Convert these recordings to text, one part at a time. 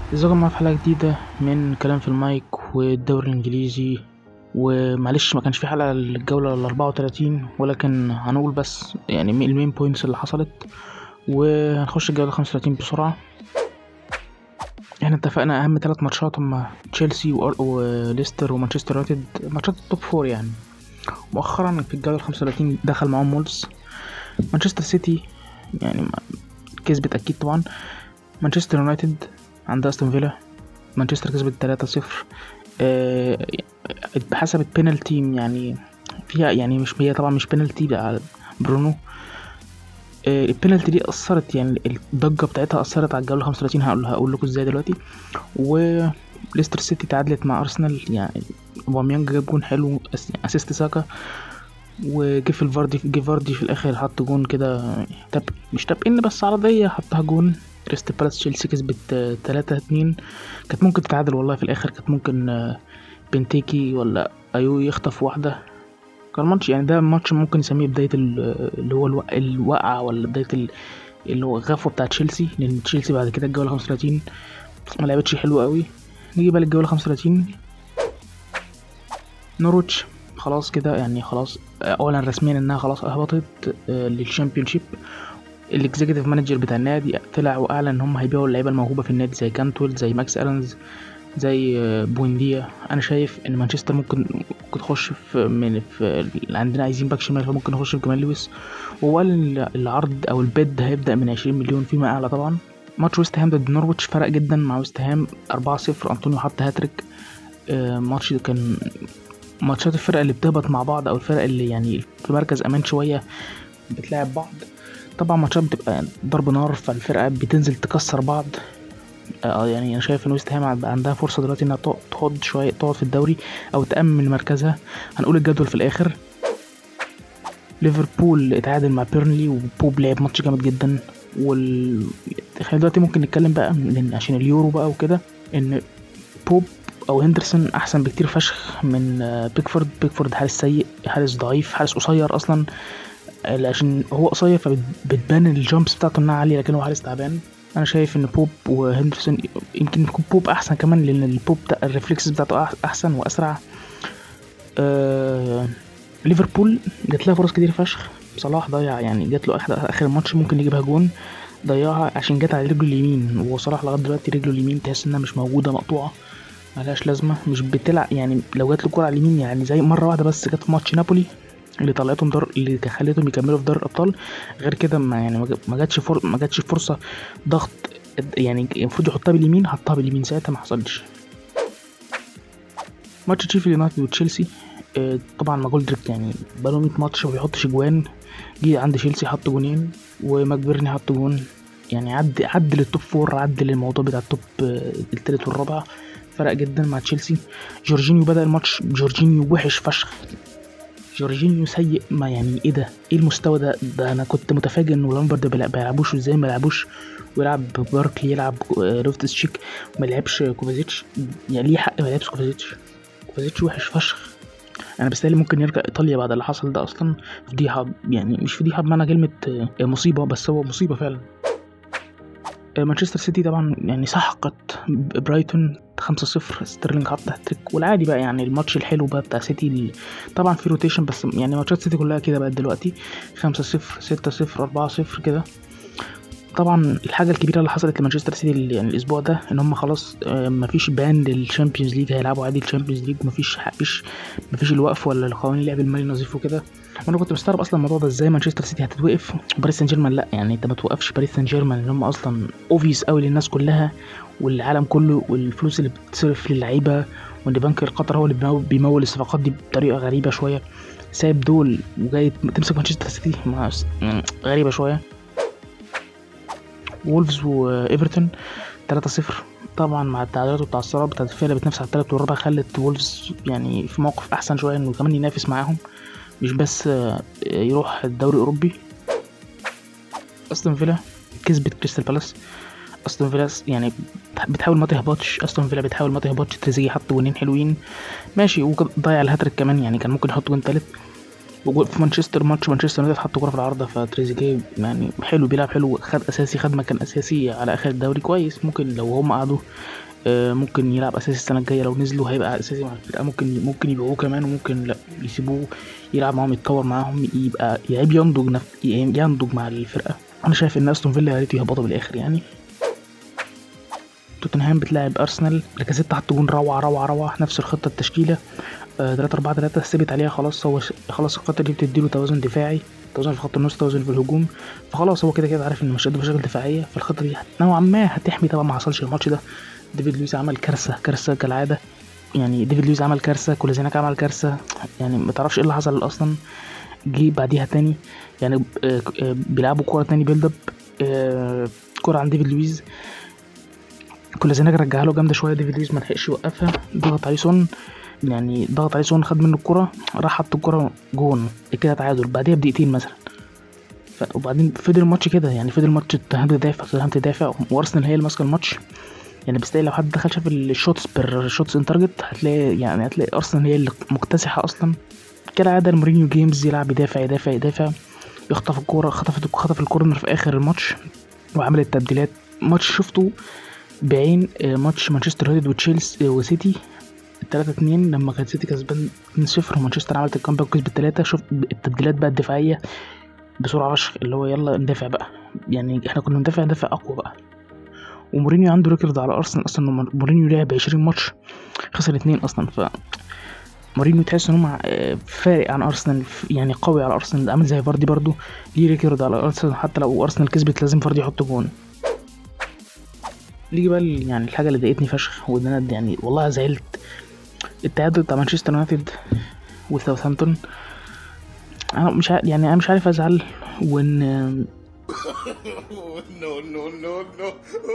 ازيكم معايا في حلقة جديدة من كلام في المايك والدوري الإنجليزي ومعلش ما كانش في حلقة الجولة الأربعة وتلاتين ولكن هنقول بس يعني المين بوينتس اللي حصلت وهنخش الجولة الخمسة وتلاتين بسرعة احنا اتفقنا أهم تلات ماتشات هما تشيلسي وأر- وليستر ومانشستر يونايتد ماتشات التوب فور يعني مؤخرا في الجولة الخمسة وتلاتين دخل معاهم وولفز مانشستر سيتي يعني ما- كسبت أكيد طبعا مانشستر يونايتد عند استون فيلا مانشستر كسبت 3-0 آه، بحسب بينالتي يعني فيها يعني مش هي طبعا مش بينالتي على برونو آه، البينالتي دي اثرت يعني الضجه بتاعتها اثرت على الجوله 35 هقول هقول لكم ازاي دلوقتي وليستر سيتي تعادلت مع ارسنال يعني اوباميانج جاب جون حلو أس- اسيست ساكا وجه في الفاردي جه فاردي في الاخر حط جون كده تاب مش تاب ان بس عرضيه حطها جون كريستال بالاس تشيلسي كسبت 3 2 كانت ممكن تتعادل والله في الاخر كانت ممكن آه، بنتيكي ولا ايو يخطف واحده كان ماتش يعني ده ماتش ممكن نسميه بدايه ال- اللي هو الوق- الوقعه ولا بدايه ال- اللي هو الغفوه بتاع تشيلسي لان تشيلسي بعد كده الجوله 35 ما لعبتش حلو قوي نيجي بقى للجوله 35 نورويتش خلاص كده يعني خلاص اولا رسميا انها خلاص اهبطت آه، للشامبيونشيب الاكزيكتيف مانجر بتاع النادي طلع واعلن ان هم هيبيعوا اللعيبه الموهوبه في النادي زي كانتويل زي ماكس الانز زي آه، بوينديا انا شايف ان مانشستر ممكن ممكن تخش في من في عندنا عايزين باك شمال فممكن نخش في جمال لويس وهو قال ان العرض او البيد هيبدا من 20 مليون فيما اعلى طبعا ماتش ويست هام ضد نورويتش فرق جدا مع ويست هام 4-0 انطونيو حط هاتريك آه، ماتش كان ماتشات الفرق اللي بتهبط مع بعض او الفرق اللي يعني في مركز امان شويه بتلاعب بعض طبعا ماتشات بتبقى ضرب نار فالفرقه بتنزل تكسر بعض آه يعني انا شايف ان ويست هام عند- عندها فرصه دلوقتي انها تق- تقعد شويه تقعد في الدوري او تامن مركزها هنقول الجدول في الاخر ليفربول اتعادل مع بيرنلي وبوب لعب ماتش جامد جدا وال خلينا دلوقتي ممكن نتكلم بقى لان عشان اليورو بقى وكده ان بوب او هندرسون احسن بكتير فشخ من آه، بيكفورد بيكفورد حارس سيء حارس ضعيف حارس قصير اصلا آه، عشان هو قصير فبتبان الجامبس بتاعته انها عاليه لكن هو حارس تعبان انا شايف ان بوب وهندرسون يمكن يكون بوب احسن كمان لان البوب بتاع الريفلكس بتاعته أح- احسن واسرع آه ليفربول جات لها فرص كتير فشخ صلاح ضيع يعني جات له احد اخر ماتش ممكن يجيبها جون ضيعها عشان جت على رجله اليمين وصلاح لغايه دلوقتي رجله اليمين تحس انها مش موجوده مقطوعه ملهاش لازمه مش بتلعب يعني لو جات له كوره على اليمين يعني زي مره واحده بس جت في ماتش نابولي اللي طلعتهم دار اللي خليتهم يكملوا في دوري الابطال غير كده ما يعني ما جا- ما جاتش فر... ما جاتش فرصه ضغط يعني المفروض يحطها باليمين حطها باليمين ساعتها ما حصلش ماتش تشيفيلد يونايتد وتشيلسي آه، طبعا ما جولدريك يعني بقاله 100 ماتش ما بيحطش جوان جه عند تشيلسي حط جونين وماكبرني حط جون يعني عد عد للتوب فور عد للموضوع بتاع التوب آه، التالت والرابع فرق جدا مع تشيلسي جورجينيو بدأ الماتش جورجينيو وحش فشخ جورجينيو سيء ما يعني ايه ده ايه المستوى ده ده انا كنت متفاجئ انه لامبرد بيلع- بيلعبوش ازاي ما يلعبوش ويلعب باركلي يلعب آه، لوفتس شيك ما لعبش كوفازيتش يعني ليه حق ما لعبش كوفازيتش كوفازيتش وحش فشخ انا بستاهل ممكن يرجع ايطاليا بعد اللي حصل ده اصلا فضيحه يعني مش فضيحه بمعنى كلمه آه، مصيبه بس هو مصيبه فعلا آه، مانشستر سيتي طبعا يعني سحقت ب- برايتون 5-0 ستيرلينج حط هاتريك والعادي بقى يعني الماتش الحلو بقى بتاع سيتي ال- طبعا في روتيشن بس يعني ماتشات سيتي كلها كده بقت دلوقتي 5-0 6-0 4-0 كده طبعا الحاجه الكبيره اللي حصلت لمانشستر سيتي ال- يعني الاسبوع ده ان هم خلاص آه، مفيش بان للشامبيونز ليج هيلعبوا عادي الشامبيونز ليج مفيش مفيش مفيش الوقف ولا القوانين اللعب المالي نظيف وكده وانا كنت مستغرب اصلا الموضوع ده ازاي مانشستر سيتي هتتوقف وباريس سان جيرمان لا يعني انت ما توقفش باريس سان جيرمان اللي هم اصلا اوفيس قوي للناس كلها والعالم كله والفلوس اللي بتصرف للعيبه وان بنك القطر هو اللي بيمول- بيمول الصفقات دي بطريقه غريبه شويه سايب دول وجاي تمسك مانشستر سيتي مع غريبه شويه وولفز وايفرتون 3-0 طبعا مع التعادلات والتعثرات بتاعت الفرقه اللي بتنافس على التالت والرابع خلت وولفز يعني في موقف احسن شويه انه كمان ينافس معاهم مش بس آه، يروح الدوري الاوروبي استون فيلا كسبت كريستال بالاس استون فيلا يعني بتحاول ما تهبطش استون فيلا بتحاول ما تهبطش تريزيجيه حط جونين حلوين ماشي وضيع الهاتريك كمان يعني كان ممكن يحط جون تالت في مانشستر ماتش مانشستر يونايتد حط كوره في العارضه فتريزيجيه يعني حلو بيلعب حلو خد اساسي خد مكان اساسي على اخر الدوري كويس ممكن لو هم قعدوا آه، ممكن يلعب اساسي السنه الجايه لو نزلوا هيبقى اساسي مع الفرقه ممكن ممكن يبيعوه كمان وممكن لا يسيبوه يلعب معاهم يتطور معاهم يبقى لعيب ينضج نف... ينضج مع الفرقه انا شايف ان استون فيلا يا ريت يهبطوا بالاخر يعني توتنهام بتلاعب ارسنال لاكازيت حط جون روعه روعه روعه نفس الخطه التشكيله 3 4 3 ثبت عليها خلاص هو خلاص الخطه دي بتديله توازن دفاعي توازن في خط النص توازن في الهجوم فخلاص هو كده كده عارف ان مش عنده مشاكل دفاعيه فالخطه دي نوعا ما هتحمي طبعا ما حصلش الماتش ده ديفيد لويس عمل كارثه كارثه كالعاده يعني ديفيد لويس عمل كارثه كولازيناك عمل كارثه يعني ما تعرفش ايه اللي حصل اصلا جه بعديها تاني يعني آه، آه، بيلعبوا كوره تاني بيلد اب آه، كوره عند ديفيد لويس كولازيناك رجعها له جامده شويه ديفيد لويس ما لحقش يوقفها ضغط عليه سون يعني ضغط عليه سون خد منه الكرة راح حط الكرة جون كده تعادل بعديها بدقيقتين مثلا ف... وبعدين فضل الماتش كده يعني فضل الماتش توتنهام تدافع توتنهام تدافع وارسنال هي اللي ماسكه الماتش يعني بس لو حد دخل شاف الشوتس بير شوتس ان تارجت هتلاقي يعني هتلاقي ارسنال هي اللي مكتسحه اصلا كالعاده مورينيو جيمز يلعب يدافع يدافع يدافع يخطف الكوره خطف خطف الكورنر في اخر الماتش وعمل التبديلات ماتش شفته بعين آه، ماتش مانشستر يونايتد وتشيلسي وسيتي 3 2 لما كان سيتي كسبان 2 0 ومانشستر عملت الكامباك وكسبت 3 شفت التبديلات بقى الدفاعيه بسرعه فشخ اللي هو يلا ندافع بقى يعني احنا كنا ندافع ندافع اقوى بقى ومورينيو عنده ريكورد على ارسنال اصلا مورينيو لعب 20 ماتش خسر اتنين اصلا ف مورينيو تحس ان هم فارق عن ارسنال يعني قوي على ارسنال عامل زي فاردي برضو ليه ريكورد على ارسنال حتى لو ارسنال كسبت لازم فاردي يحط جون نيجي بقى يعني الحاجه اللي ضايقتني فشخ وان انا يعني والله زعلت التعادل بتاع مانشستر يونايتد وساوثهامبتون انا مش عارف يعني انا مش عارف ازعل وان نو نو نو نو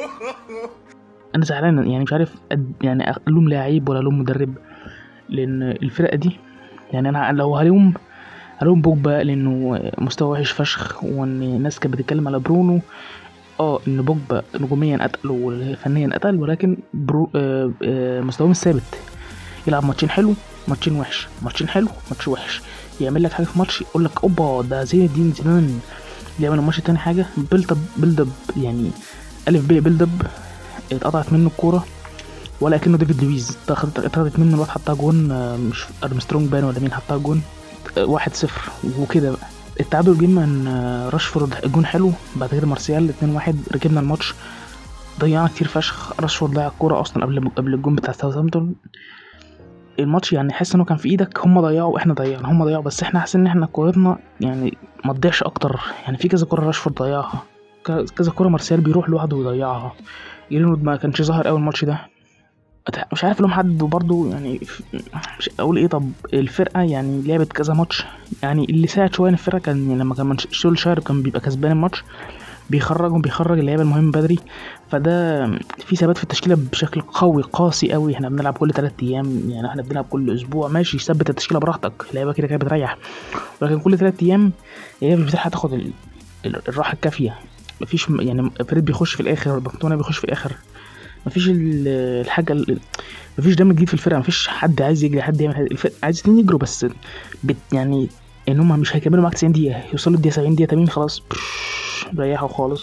انا زعلان يعني مش عارف يعني الوم لعيب ولا الوم مدرب لان الفرقه دي يعني انا لو هلوم هلوم بوجبا لانه مستوى وحش فشخ وان الناس كانت بتتكلم على برونو اه ان بوجبا نجوميا اتقل وفنيا اتقل ولكن برو آه آه مستواه مش ثابت يلعب ماتشين حلو ماتشين وحش ماتشين حلو ماتش وحش يعمل لك حاجه في ماتش يقول لك اوبا ده زين الدين زيدان يعمل الماتش التاني حاجه بيلد اب بيلد اب يعني الف ب بيلد اب اتقطعت منه الكوره ولا كأنه ديفيد لويز اتاخدت منه الواد حطها جون آه، مش ارمسترونج بان ولا مين حطها جون آه، واحد صفر وكده بقى التعادل جه من آه، راشفورد جون حلو بعد كده مارسيال اتنين واحد ركبنا الماتش ضيعنا كتير فشخ راشفورد ضيع الكوره اصلا قبل قبل الجون بتاع ساوثهامبتون الماتش يعني حاسس انه كان في ايدك هم ضيعوا واحنا ضيعنا هم ضيعوا بس احنا حاسين ان احنا كورتنا يعني ما تضيعش اكتر يعني في كذا كوره راشفورد ضيعها كذا كوره مارسيال بيروح لوحده ويضيعها جرينوود ما كانش ظاهر قوي الماتش ده مش عارف لهم حد برضه يعني مش اقول ايه طب الفرقه يعني لعبت كذا ماتش يعني اللي ساعد شويه الفرقه كان يعني لما كان شولشاير كان بيبقى كسبان الماتش بيخرج وبيخرج اللعيبه المهم بدري فده في ثبات في التشكيله بشكل قوي قاسي قوي احنا بنلعب كل ثلاث ايام يعني احنا بنلعب كل اسبوع ماشي ثبت التشكيله براحتك اللعيبه كده كده بتريح ولكن كل ثلاث ايام اللعيبه مش بتلحق تاخد الراحه الكافيه مفيش يعني فريد بيخش في الاخر بكتونه بيخش في الاخر مفيش الحاجه مفيش دم جديد في الفرقه مفيش حد عايز يجري حد يعمل الفرقه عايزين يجروا بس بت يعني ان هم مش هيكملوا معاك 90 دقيقه يوصلوا الدقيقه 70 دقيقه 80 خلاص ريحوا خالص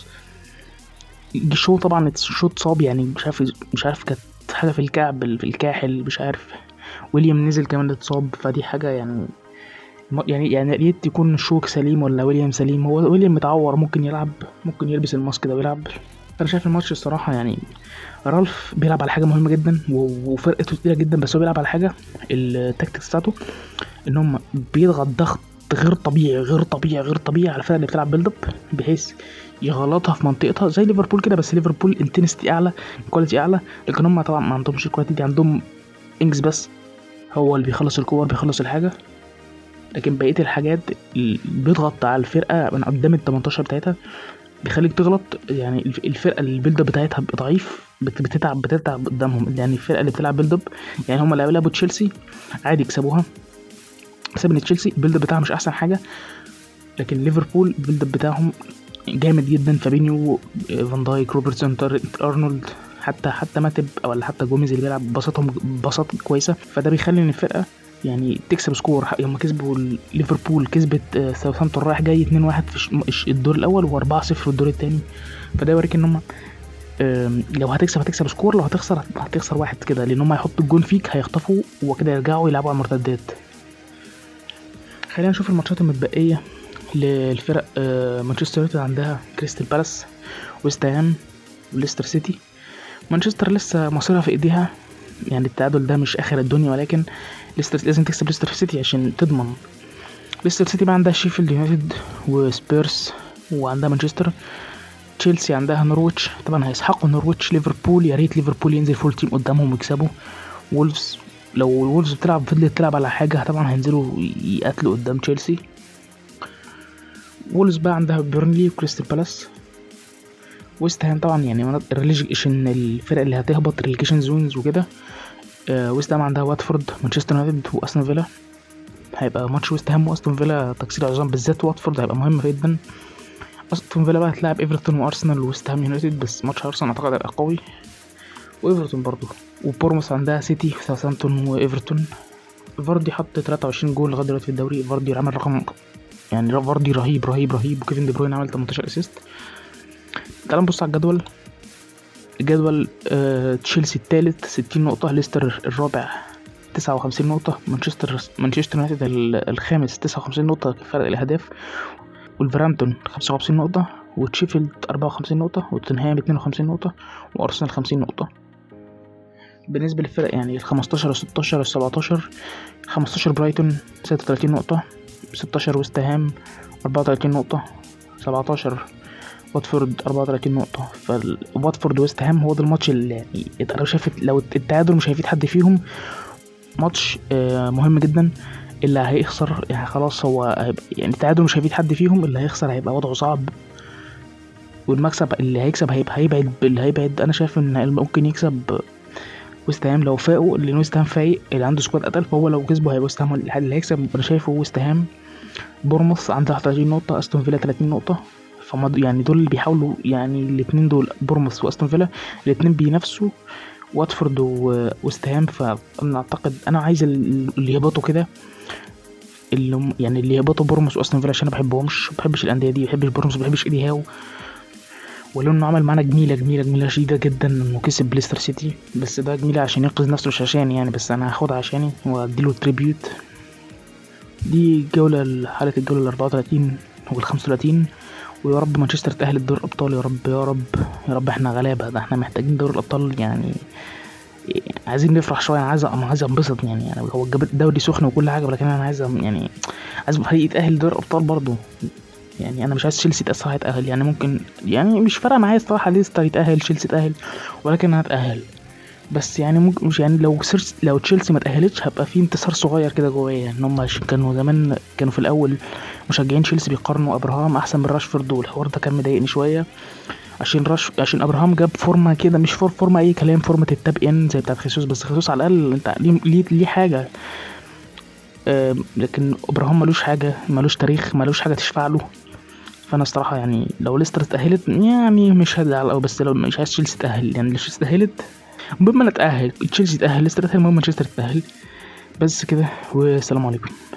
الشو طبعا الشو اتصاب يعني مش عارف مش عارف كانت حاجه في الكعب في الكاحل مش عارف ويليام نزل كمان اتصاب فدي حاجه يعني يعني يعني يا ريت يكون الشوك سليم ولا ويليام سليم هو ويليام متعور ممكن يلعب ممكن يلبس الماسك ده ويلعب انا شايف الماتش الصراحه يعني رالف بيلعب على حاجه مهمه جدا وفرقته تقيله جدا بس هو بيلعب على حاجه التكتكس بتاعته ان هم بيضغط ضغط غير طبيعي غير طبيعي غير طبيعي على الفرقه اللي بتلعب بيلد اب بحيث يغلطها في منطقتها زي ليفربول كده بس ليفربول انتنستي اعلى كواليتي اعلى لكن هم طبعا ما عندهمش الكواليتي دي عندهم انجز بس هو اللي بيخلص الكور بيخلص الحاجه لكن بقيه الحاجات بيضغط على الفرقه من قدام ال 18 بتاعتها بيخليك تغلط يعني الفرقه اللي البيلد اب بتاعتها ضعيف بتتعب بتتعب قدامهم يعني الفرقه اللي بتلعب بيلد اب يعني هم اللي لعبوا تشيلسي عادي يكسبوها بسبب ان تشيلسي البيلد اب بتاعها مش احسن حاجه لكن ليفربول البيلد اب بتاعهم جامد جدا فابينيو فان دايك روبرتسون ارنولد حتى حتى ماتب ولا حتى جوميز اللي بيلعب بساطهم بساط كويسه فده بيخلي ان الفرقه يعني تكسب سكور يوم كسبوا ليفربول كسبت آه، ساوثهامبتون رايح جاي 2-1 في الدور الاول و4-0 في الدور الثاني فده يوريك ان هم لو هتكسب هتكسب سكور لو هتخسر هتخسر واحد كده لان هم هيحطوا الجون فيك هيخطفوا وكده يرجعوا يلعبوا على المرتدات خلينا نشوف الماتشات المتبقيه للفرق آه، مانشستر يونايتد عندها كريستال بالاس ويست هام وليستر سيتي مانشستر لسه مصيرها في ايديها يعني التعادل ده مش اخر الدنيا ولكن ليستر لازم تكسب ليستر سيتي عشان تضمن ليستر سيتي بقى عندها شيفيلد يونايتد وسبيرس وعندها مانشستر تشيلسي عندها نورويتش طبعا هيسحقوا نورويتش ليفربول يا ريت ليفربول ينزل فول تيم قدامهم ويكسبوا وولفز لو وولفز بتلعب فضلت تلعب على حاجه طبعا هينزلوا يقاتلوا قدام تشيلسي وولفز بقى عندها بيرنلي وكريستال بالاس ويست هام طبعا يعني الريليجيشن الفرق اللي هتهبط ريليجيشن زونز وكده آه ويست هام عندها واتفورد مانشستر يونايتد واستون فيلا هيبقى ماتش ويست هام واستون فيلا تكسير عظام بالذات واتفورد هيبقى مهم جدا استون فيلا بقى هتلاعب ايفرتون وارسنال وويست هام يونايتد بس ماتش ارسنال اعتقد هيبقى قوي وايفرتون برضو وبورموس عندها سيتي ساوثامبتون وايفرتون فاردي حط 23 جول لغايه دلوقتي في الدوري فاردي عمل رقم يعني فاردي رهيب رهيب رهيب وكيفن دي بروين عمل 18 اسيست تعال نبص على الجدول الجدول آه تشيلسي الثالث 60 نقطة ليستر الرابع 59 نقطة مانشستر مانشستر يونايتد الخامس 59 نقطة فرق الأهداف والفرامتون 55 نقطة وتشيفيلد 54 نقطة وتنهام 52 نقطة وأرسنال 50 نقطة بالنسبة للفرق يعني ال 15 و 16 و 17 15 برايتون 36 نقطة 16 ويست هام 34 نقطة 17 واتفورد 34 نقطة فواتفورد ويست هام هو ده الماتش اللي يعني لو شافت لو التعادل مش هيفيد حد فيهم ماتش آه، مهم جدا اللي هيخسر يعني خلاص هو يعني التعادل مش هيفيد حد فيهم اللي هيخسر هيبقى وضعه صعب والمكسب اللي هيكسب هيبقى هيبعد اللي هيبعد انا شايف ان ممكن يكسب ويست هام لو فاقوا لان ويست هام فايق اللي عنده سكواد اتقل فهو لو كسبه هيبقى ويست هام اللي هيكسب انا شايفه ويست هام بورموث عنده 31 نقطة استون فيلا 30 نقطة فما يعني دول اللي بيحاولوا يعني الاتنين دول بورموث واستون فيلا الاتنين بينافسوا واتفورد وويست هام فانا اعتقد انا عايز اللي يهبطوا كده اللي يعني اللي يهبطوا بورموس واستون فيلا عشان انا بحبهمش بحبش الانديه دي بحبش بورموس بحبش ايدي هاو ولو انه عمل معانا جميله جميله جميله شديده جدا انه كسب ليستر سيتي بس ده جميله عشان ينقذ نفسه مش عشاني يعني بس انا هاخدها عشاني واديله تريبيوت دي جولة حالة الجولة الأربعة وتلاتين والخمسة وتلاتين ويا رب مانشستر تأهل الدور الأبطال يا رب يا رب يا رب احنا غلابة ده احنا محتاجين دور الأبطال يعني عايزين نفرح شويه انا عايز عايز انبسط يعني, يعني هو الدوري سخن وكل حاجه ولكن انا عايز يعني عايز فريق يتاهل دوري الابطال برضه يعني انا مش عايز تشيلسي الصراحه يتاهل يعني ممكن يعني مش فارقه معايا الصراحه ليستر يتاهل تشيلسي يتاهل ولكن انا اتاهل بس يعني ممكن مش يعني لو سيرس لو تشيلسي ما تاهلتش هبقى في انتصار صغير كده جوايا ان هم كانوا زمان كانوا في الاول مشجعين تشيلسي بيقارنوا ابراهام احسن من راشفورد والحوار ده كان مضايقني شويه عشان رش عشان ابراهام جاب فورمه كده مش فور فورمه اي كلام فورمه التاب ان زي بتاعت خيسوس بس خيسوس على الاقل انت ليه ليه حاجه آه لكن ابراهام ملوش حاجه ملوش تاريخ ملوش حاجه تشفع له فانا الصراحه يعني لو ليستر اتاهلت يعني مش هزعل قوي بس لو مش عايز تشيلسي تاهل يعني لو تشيلسي اتاهلت المهم انا اتاهل تشيلسي اتاهل ليستر اتاهل المهم مانشستر اتاهل بس كده والسلام عليكم